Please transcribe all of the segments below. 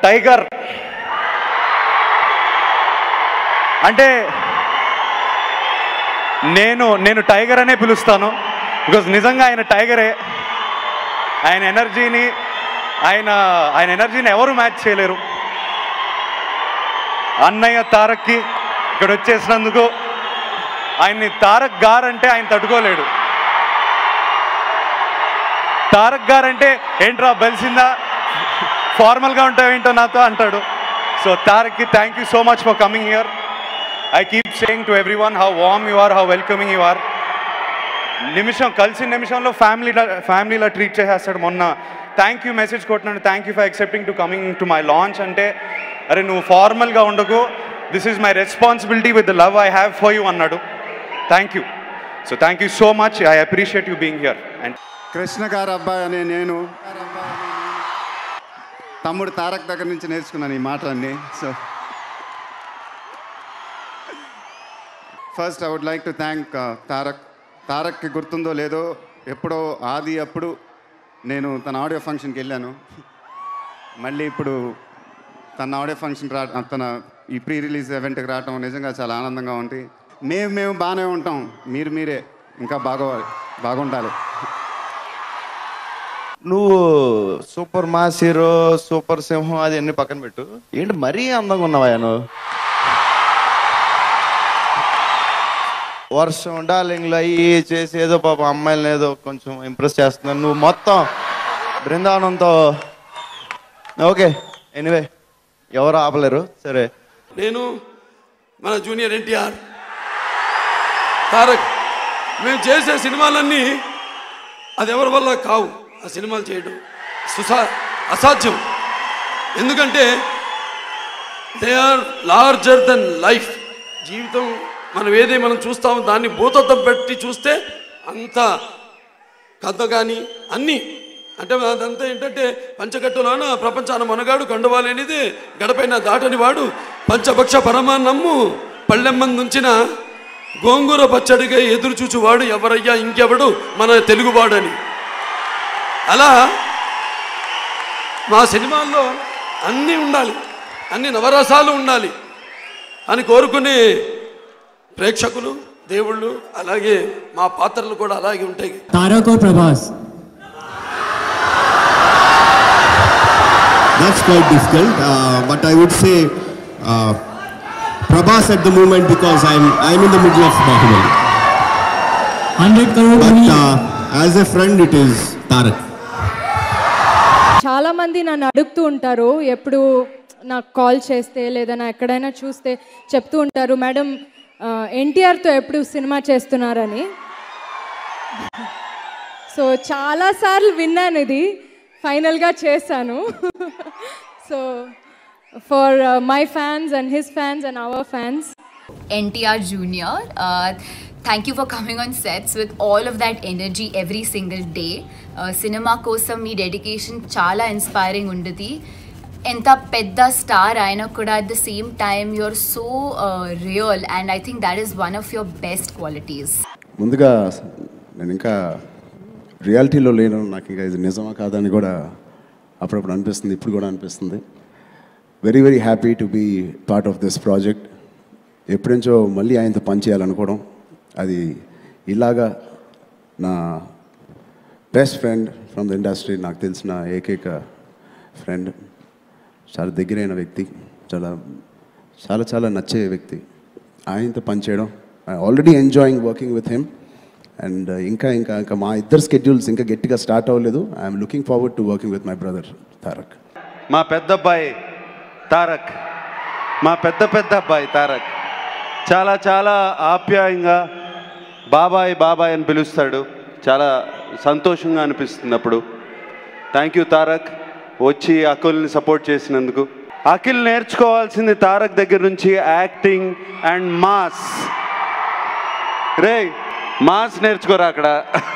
Tiger అంటే నేను నేను టైగర్ అనే పిలుస్తాను బికాజ్ నిజంగా ఆయన టైగరే ఆయన ఎనర్జీని ఆయన ఆయన ఎనర్జీని ఎవరు మ్యాచ్ చేయలేరు అన్నయ్య తారక్కి ఇక్కడ వచ్చేసినందుకు ఆయన్ని తారక్ గారు అంటే ఆయన తట్టుకోలేడు తారక్ గారు అంటే ఏంట్రా బలిసిందా ఫార్మల్గా ఉంటావు ఏంటో నాతో అంటాడు సో తారక్కి thank you so much for coming here I keep saying to everyone how warm you are how welcoming you are నిమిషం కలిసిన నిమిషంలో ఫ్యామిలీలా ఫ్యామిలీలా ట్రీట్ చేసేస్తాడు మొన్న థ్యాంక్ యూ మెసేజ్ కొట్టినాడు thank you for accepting to coming to my launch అంటే అరే నువ్వు ఫార్మల్గా ఉండకు this is my responsibility with the love I have for you అన్నాడు thank you so thank you so much I appreciate you being here and Krishna గారు అబ్బాయి అనే నేను తమ్ముడు తారక్ దగ్గర నుంచి నేర్చుకున్నాను ఈ మాటలన్నీ so first I would like to thank Tarak తారక్కి గుర్తుందో లేదో ఎప్పుడో ఆది అప్పుడు నేను తన ఆడియో ఫంక్షన్కి వెళ్ళాను మళ్ళీ ఇప్పుడు తన ఆడియో ఫంక్షన్ రా తన ఈ ప్రీ రిలీజ్ ఈవెంట్కి రావటం నిజంగా చాలా ఆనందంగా ఉంది మేము మేము బాగానే ఉంటాం మీరు మీరే ఇంకా బాగోవాలి బాగుండాలి నువ్వు సూపర్ మాస్ హీరో సూపర్ సింహం అది అన్ని పక్కన పెట్టు ఏంటి మరీ అందంగా ఉన్నావా నువ్వు వర్షం డార్లింగ్లు అయ్యి చేసి ఏదో పాప అమ్మాయిలను ఏదో కొంచెం ఇంప్రెస్ చేస్తున్నాను నువ్వు మొత్తం బృందావనంతో ఓకే ఎనివే ఎవరు ఆపలేరు సరే నేను మన జూనియర్ ఎన్టీఆర్ తారక్ మేము చేసే సినిమాలన్నీ అది ఎవరి వల్ల కావు ఆ సినిమాలు చేయడం సుసా అసాధ్యం ఎందుకంటే they are larger than life జీవితం మనం ఏది మనం చూస్తామో దాన్ని భూతత్వం పెట్టి చూస్తే అంత కథ కానీ అన్నీ అంటే అదంతా ఏంటంటే పంచకట్టులోన ప్రపంచాన మనగాడు కండువాలేనిది గడపైన దాటని వాడు పంచభక్ష పరమాన్నమ్ము పళ్ళెమ్మందుంచిన గోంగూర పచ్చడిగా ఎదురు చూచువాడు ఎవరయ్యా ఇంకెవడు మన తెలుగువాడని అలా మా సినిమాల్లో అన్నీ ఉండాలి అన్ని నవరసాలు ఉండాలి అని కోరుకునే ప్రేక్షకులు దేవుళ్ళు అలాగే మా పాత్రలు కూడా అలాగే ఉంటాయి तारक और Prabhas That's quite difficult, uh, but I would say uh, Prabhas at the moment because I'm I'm in the middle of Bahubali. Hundred crore But movie uh, as a friend, it is Tarak. చాలా మంది నన్ను అడుగుతూ ఉంటారు ఎప్పుడు నాకు call చేస్తే లేదా నా ఎక్కడైనా చూస్తే చెప్తూ ఉంటారు మేడం ఎన్టీఆర్తో ఎప్పుడు సినిమా చేస్తున్నారని సో చాలాసార్లు విన్నాను ఇది ఫైనల్గా చేశాను so for my fans and his fans and our fans NTR Junior. Uh, thank you for coming on sets with all of that energy every single day. Uh, cinema కోసం మీ dedication చాలా inspiring ఉంటుంది ఎంత పెద్ద star అయినా కూడా at the same time you're so real and I think that is one of your best qualities ముందుగా నేను ఇంకా రియాలిటీలో లేను నాకు ఇంకా ఇది నిజమా కాదని కూడా అప్పుడప్పుడు అనిపిస్తుంది ఇప్పుడు కూడా అనిపిస్తుంది very very happy to be part of this project ఎప్పుడుంచో మళ్ళీ ఆయనతో పనిచేయాలనుకోవడం అది ఇలాగా నా best friend from the industry నాకు తెలిసిన ఏకైక ఫ్రెండ్ చాలా దగ్గరైన వ్యక్తి చాలా చాలా చాలా నచ్చే వ్యక్తి ఆయనతో పనిచేయడం I already enjoying working with him and ఇంకా ఇంకా ఇంకా మా ఇద్దరు స్కెడ్యూల్స్ ఇంకా గట్టిగా స్టార్ట్ అవ్వలేదు I'm looking forward to working with my brother Tarak మా పెద్ద అబ్బాయి తారక్ మా పెద్ద పెద్ద అబ్బాయి తారక్ చాలా చాలా ఆప్యాయంగా బాబాయ్ బాబాయ్ అని పిలుస్తాడు చాలా సంతోషంగా అనిపిస్తుంది అప్పుడు థ్యాంక్ యూ తారక్ వచ్చి అఖిల్ని సపోర్ట్ చేసినందుకు అఖిల్ నేర్చుకోవాల్సింది తారక్ దగ్గర నుంచి యాక్టింగ్ అండ్ మాస్ రే మాస్ నేర్చుకోరా అక్కడ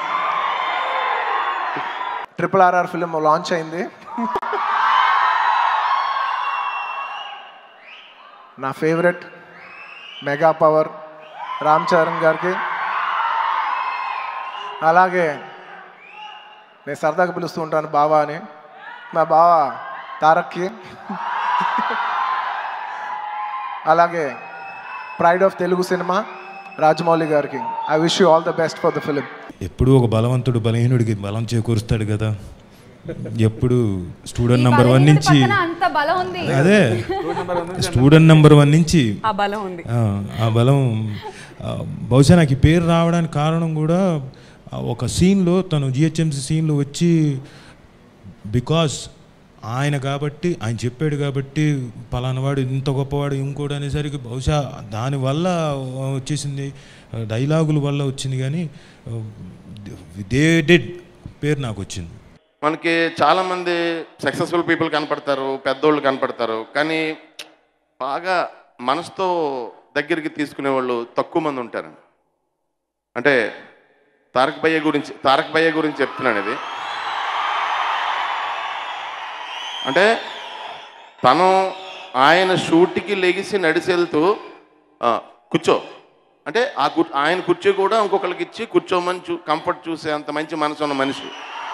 ట్రిపుల్ ఆర్ఆర్ ఫిలిం లాంచ్ అయింది నా favourite mega power Ram Charan గారికి అలాగే నేను సరదాగా పిలుస్తూ ఉంటాను బావా అని నా బావ తారక్కి అలాగే pride of Telugu cinema Rajamouli గారికి I wish you all the best for the film ఎప్పుడు ఒక బలవంతుడు బలహీనుడికి బలం చేకూరుస్తాడు కదా ఎప్పుడు స్టూడెంట్ నంబర్ వన్ నుంచి అంత బలం ఉంది అదే స్టూడెంట్ నంబర్ వన్ నుంచి ఆ బలం ఉంది ఆ, ఆ బలం ఆ, బహుశా నాకు ఈ పేరు రావడానికి కారణం కూడా ఆ ఒక సీన్లో తను జిహెచ్ఎంసీ సీన్లో వచ్చి బికాస్ ఆయన కాబట్టి ఆయన చెప్పాడు కాబట్టి పలానావాడు ఇంత గొప్పవాడు ఇంకోటి అనేసరికి బహుశా దానివల్ల వచ్చేసింది డైలాగుల వల్ల వచ్చింది కానీ దే డెడ్ పేరు నాకు వచ్చింది మనకి చాలామంది సక్సెస్ఫుల్ పీపుల్ కనపడతారు పెద్దోళ్ళు కనపడతారు కానీ బాగా మనసుతో దగ్గరికి తీసుకునే వాళ్ళు తక్కువ మంది ఉంటారు అంటే తారక్ భయ్య గురించి తారక్ భయ్య గురించి చెప్తున్నాను ఇది అంటే తను ఆయన షూట్కి లెగిసి నడిచి వెళ్తూ "ఆ, కూర్చో అంటే ఆ కు- ఆయన కుర్చీ కూడా ఇంకొకరికి ఇచ్చి కూర్చోమని చూ కంఫర్ట్ చూసే అంత మంచి మనసు ఉన్న మనిషి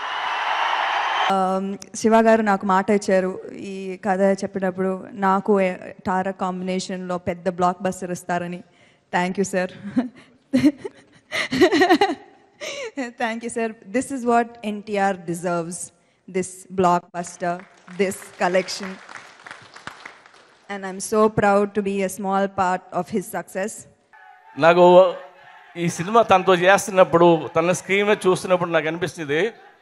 ఆమ్, శివ గారు నాకు మాట ఇచ్చారు ఈ కథ చెప్పినప్పుడు నాకు ఏ- తారక్ కాంబినేషన్లో పెద్ద బ్లాక్ బస్టర్ ఇస్తారని thank you sir thank you sir this is what NTR deserves this blockbuster this collection and I'm so proud to be a small part of his success నాకు ఈ సినిమా తనతో చేస్తున్నప్పుడు తన స్క్రీన్ మీద చూస్తున్నప్పుడు నాకు అనిపిస్తుంది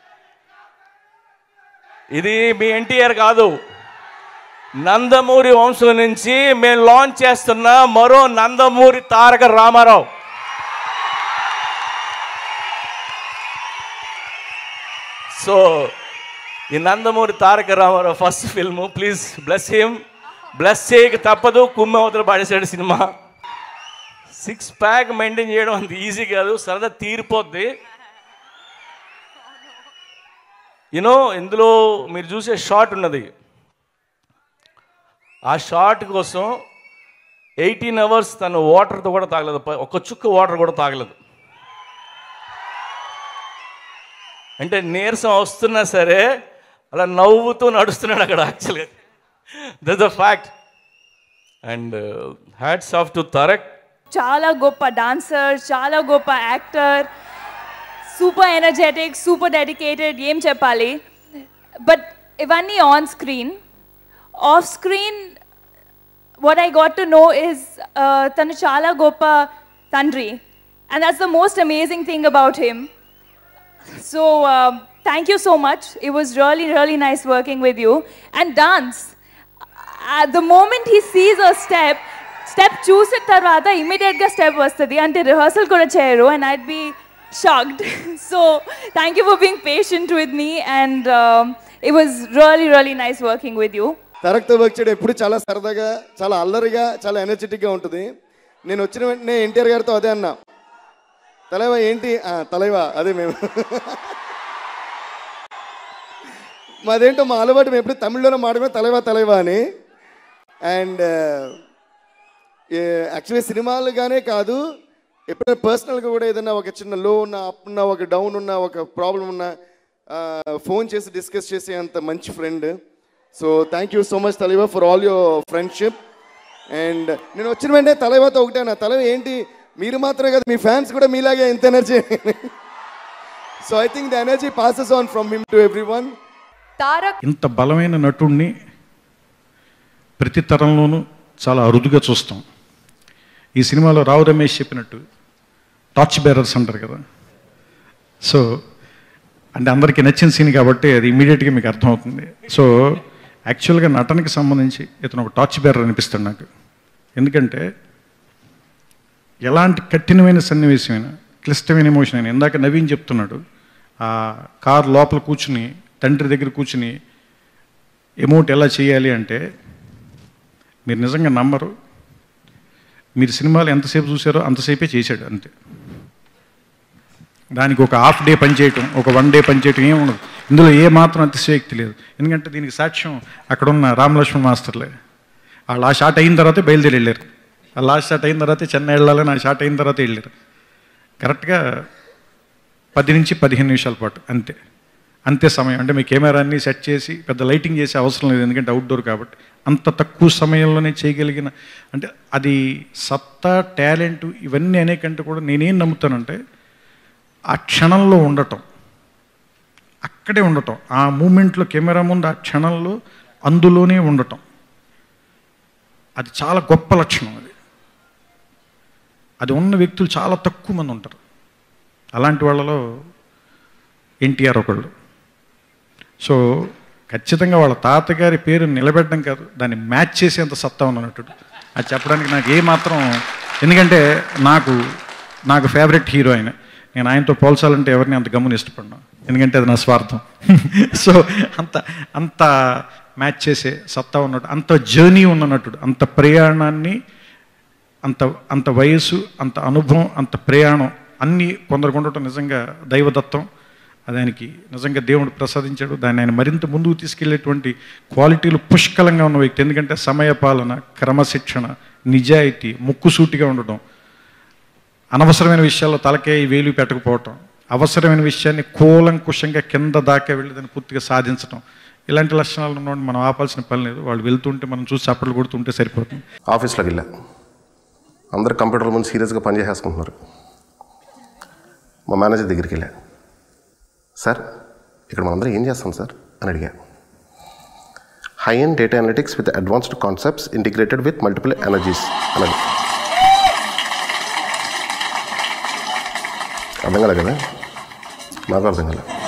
ఇది మీ ఎన్టీఆర్ కాదు నందమూరి వంశం నుంచి మేము లాంచ్ చేస్తున్న మరో నందమూరి తారక రామారావు సో ఈ Nandamuri Taraka Rama Rao first film please bless him bless చేయక తప్పదు కుమ్మ అవతల పాడేశాడు సినిమా సిక్స్ ప్యాక్ మెయింటైన్ చేయడం అంత ఈజీ కాదు సరదా తీరిపోద్ది యూనో ఇందులో మీరు చూసే షాట్ ఉన్నది ఆ షాట్ కోసం ఎయిటీన్ అవర్స్ తను వాటర్తో కూడా తాగలేదు ప- ఒక్క చుక్క వాటర్ కూడా తాగలేదు అంటే నీరసం వస్తున్నా సరే అలా నవ్వుతూ నడుస్తున్నాడు అక్కడ యాక్చువల్గా that the fact and hats off to Tarak చాలా గొప్ప డాన్సర్ చాలా గొప్ప actor super energetic super dedicated ఏం చెప్పాలి బట్ ఇవన్నీ on screen off screen what I got to know is uh, తను చాలా గొప్ప తండ్రి and that's the most amazing thing about him. So uh, thank you so much. It was really, really nice working with you. And dance. At the moment he sees a step, step చూసిన తర్వాత ఇమీడియట్గా step వస్తుంది అంటే rehearsal కూడా చేయరు and I'd be shocked so thank you for being patient with me and it was really really nice working with you తరక్తో work చేయడం ఎప్పుడు చాలా సరదాగా చాలా అల్లరిగా చాలా ఎనర్జెటిక్గా ఉంటుంది నేను వచ్చిన వెంటనే ఎన్టీఆర్ గారితో అదే అన్నా తలైవా ఏంటి "ఆ, తలైవా అదే మేము మాదేంటో మా అలవాటు మేము ఎప్పుడు తమిళ్లోనే మాడమే తలైవా తలైవా అని అండ్ యాక్చువల్లీ సినిమాలుగానే కాదు ఎప్పుడైనా పర్సనల్గా కూడా ఏదైనా ఒక చిన్న లో ఉన్న అప్ ఉన్న ఒక డౌన్ ఉన్న ఒక ప్రాబ్లం ఉన్న ఫోన్ చేసి డిస్కస్ చేసే అంత మంచి friend so thank you so much Thalaiva for all your friendship and నేను వచ్చిన వెంటనే తలైవాతో ఒకటే నా తలైవ ఏంటి మీరు మాత్రమే కదా మీ ఫ్యాన్స్ కూడా మీలాగే ఇంత energy so I think the energy passes on from him to everyone Tarak ఇంత బలమైన నటుణ్ణి ప్రతి తరంలోనూ చాలా అరుదుగా చూస్తాం ఈ సినిమాలో రావు రమేష్ చెప్పినట్టు టార్చ్ బేరర్స్ అంటారు కదా సో అంటే అందరికీ నచ్చిన సీన్ కాబట్టి అది ఇమీడియట్గా మీకు అర్థమవుతుంది సో యాక్చువల్గా నటనకి సంబంధించి ఇతను ఒక టార్చ్ బేరర్ అనిపిస్తాడు నాకు ఎందుకంటే ఎలాంటి కఠినమైన సన్నివేశమైన క్లిష్టమైన ఎమోషన్ అయినా ఇందాక నవీన్ చెప్తున్నాడు ఆ కార్ లోపల కూర్చుని తండ్రి దగ్గర కూర్చుని ఎమౌంట్ ఎలా చేయాలి అంటే మీరు నిజంగా నమ్మరు మీరు సినిమాలు ఎంతసేపు చూసారో అంతసేపే చేశాడు అంతే దానికి ఒక హాఫ్ డే పనిచేయటం ఒక వన్ డే పనిచేయటం ఏమి ఉండదు ఇందులో ఏ మాత్రం అతిశయోక్తి లేదు ఎందుకంటే దీనికి సాక్ష్యం అక్కడ ఉన్న రామలక్ష్మణ్ మాస్టర్లే వాళ్ళు ఆ షాట్ అయిన తర్వాతే బయలుదేరి వెళ్ళారు ఆ లాస్ట్ షాట్ అయిన తర్వాతే చెన్నై వెళ్ళాలని ఆ షాట్ అయిన తర్వాత వెళ్ళారు కరెక్ట్గా పది నుంచి పదిహేను నిమిషాల పాటు అంతే అంతే సమయం అంటే మీ కెమెరాన్ని సెట్ చేసి పెద్ద లైటింగ్ చేసే అవసరం లేదు ఎందుకంటే అవుట్డోర్ కాబట్టి అంత తక్కువ సమయంలోనే చేయగలిగిన అంటే అది సత్తా టాలెంట్ ఇవన్నీ అనేకంటే కూడా నేనేం నమ్ముతానంటే ఆ క్షణంలో ఉండటం అక్కడే ఉండటం ఆ మూమెంట్లో కెమెరా ముందు ఆ క్షణంలో అందులోనే ఉండటం అది చాలా గొప్ప లక్షణం అది అది ఉన్న వ్యక్తులు చాలా తక్కువ మంది ఉంటారు అలాంటి వాళ్ళలో ఎన్టీఆర్ ఒకళ్ళు సో ఖచ్చితంగా వాళ్ళ తాతగారి పేరు నిలబెట్టడం కాదు దాన్ని మ్యాచ్ చేసేంత సత్తా ఉన్నట్టు అది చెప్పడానికి నాకు ఏమాత్రం ఎందుకంటే నాకు నాకు ఫేవరెట్ హీరో ఆయన నేను ఆయనతో పోల్చాలంటే ఎవరిని అంత గమ్మున ఇష్టపడినా ఎందుకంటే అది నా స్వార్థం సో అంత అంత మ్యాచ్ చేసే సత్తా ఉన్నట్టు అంత జర్నీ ఉన్న నటుడు అంత ప్రయాణాన్ని అంత అంత వయసు అంత అనుభవం అంత ప్రయాణం అన్నీ కొందరికి ఉండటం నిజంగా దైవదత్తం అది ఆయనకి నిజంగా దేవుడు ప్రసాదించాడు దాన్ని ఆయన మరింత ముందుకు తీసుకెళ్లేటువంటి క్వాలిటీలు పుష్కలంగా ఉన్న వ్యక్తి ఎందుకంటే సమయపాలన క్రమశిక్షణ నిజాయితీ ముక్కుసూటిగా ఉండటం అనవసరమైన విషయాల్లో తలకే వేలు పెట్టకపోవటం అవసరమైన విషయాన్ని కూలంకుషంగా కింద దాకా వెళ్ళి దాన్ని పూర్తిగా సాధించటం ఇలాంటి లక్షణాలు ఉన్నవాడిని మనం ఆపాల్సిన పని లేదు వాళ్ళు వెళ్తుంటే మనం చూసి చప్పట్లు కొడుతుంటే సరిపోతుంది ఆఫీస్లోకి వెళ్ళా అందరు కంప్యూటర్ ముందు సీరియస్గా పనిచేసేసుకుంటున్నారు మా మేనేజర్ దగ్గరికి వెళ్ళా సార్ ఇక్కడ మనందరం ఏం చేస్తాం సార్ అని అడిగా high and data analytics with advanced concepts integrated with multiple energies అన్నది అర్థం కదా కదా నాకు అర్థం కదా